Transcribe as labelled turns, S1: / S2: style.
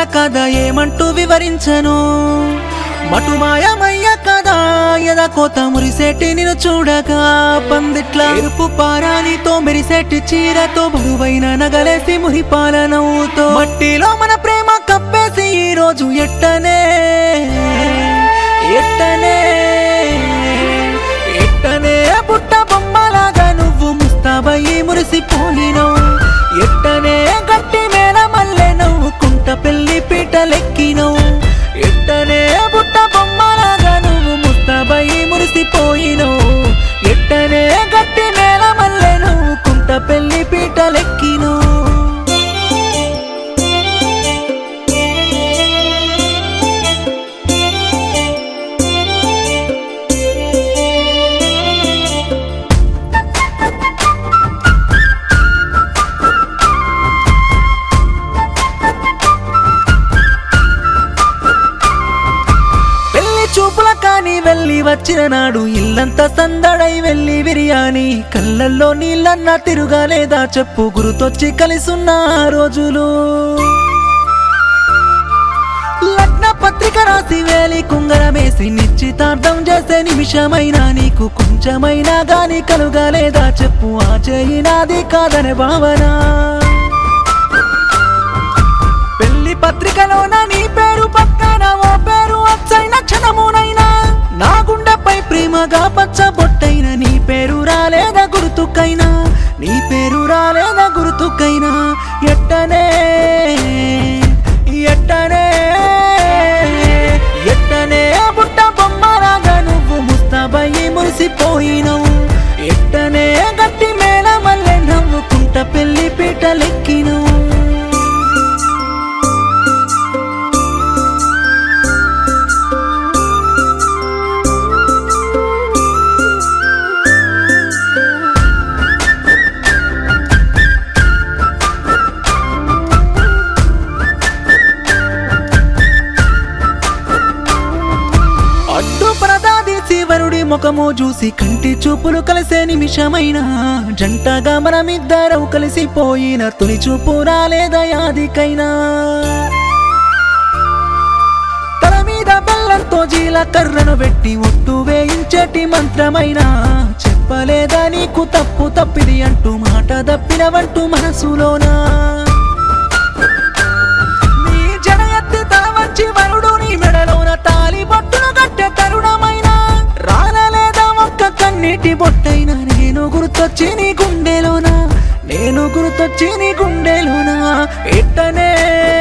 S1: కథ ఏమంటూ వివరించను మటుమాయమయ్య కదా ఎద కోత మురిసేటి నిన్ను చూడగా పందిట్ల ఎరుపు పారానితో మెరిసేటి చీరతో బరువైన నగలేసి మురిపాల నవ్వుతో మట్టిలో మన ప్రేమ కప్పేసి ఈ రోజు ఎట్టనే ఎట్టనే ఎట్టనే పుట్ట బొమ్మలాగా నువ్వు ముస్తాబయ్యి మురిసిపోయినవు ఎట్టనే గట్టి మేల మల్లె నవ్వుకుంట పెళ్లి పీటలెక్కినవు ఎట్టనే పుట్ట బొమ్మలాగా నువ్వు ముస్తాబయ్యి మురిసిపోయినవు ఎట్టనే గట్టి మేల మల్లె నవ్వుకుంట పెళ్లి పీటలెక్కినవు పెళ్లి చూపుల కాని వెళ్ళి వచ్చిన నాడు ఇల్లంతా సందడై వెళ్ళి బిర్యానీ కళ్ళల్లో నీళ్ళన్నా తిరుగాలేదా చెప్పు గురుతొచ్చి కలిసున్న ఆ రోజులు లగ్న పత్రిక రాసి వేలి కుంగరమేసి నిశ్చితార్థం చేసే నిమిషమైనా నీకు కొంచెమైనా గాని కలుగాలేదా చెప్పు ఆ చేయి నాది కాదనే భావన పెళ్లి పత్రికలోన నీ పేరు పక్కన ఓ పేరు అచ్చైన క్షణమునైనా నా గుండెపై ప్రేమగా పచ్చబొట్టైన నీ పేరు రాలేదా గుర్తుకైనా నీ పేరు రాలేదా గుర్తుకైనా ఎట్టనే ఎట్టనే ఎట్టనే బుట్ట బొమ్మలాగా నువ్వు ముస్తాబయ్యి మురిసిపోయినవు ఎట్టనే గట్టి మేళ మల్లె నవ్వుకుంట పెళ్లి పీటలెక్కినవు అడ్డు ప్రదాది శివరుడి ముఖము చూసి కంటి చూపులు కలిసే నిమిషమైనా జంటగా మనమిద్దరం కలిసిపోయిన తొలి చూపు రాలేదా యాదికైనా తల మీద బెల్లంతో జీలకర్రను పెట్టి ఒట్టు వేయించేటి మంత్రమైనా చెప్పలేదా నీకు తప్పు తప్పిది అంటూ మాట తప్పినవంటూ మనసులోనా నీ జడ ఎత్తి తల వంచి వరుడు నీ మెడలోన తాలి బొట్టును కట్టే తరుణమైన రానలేదా ఒక్క కన్నీటి బొట్టైనా నేను గుర్తొచ్చి నీ గుండెలోన నేను గుర్తొచ్చి నీ గుండెలోన ఎట్టనే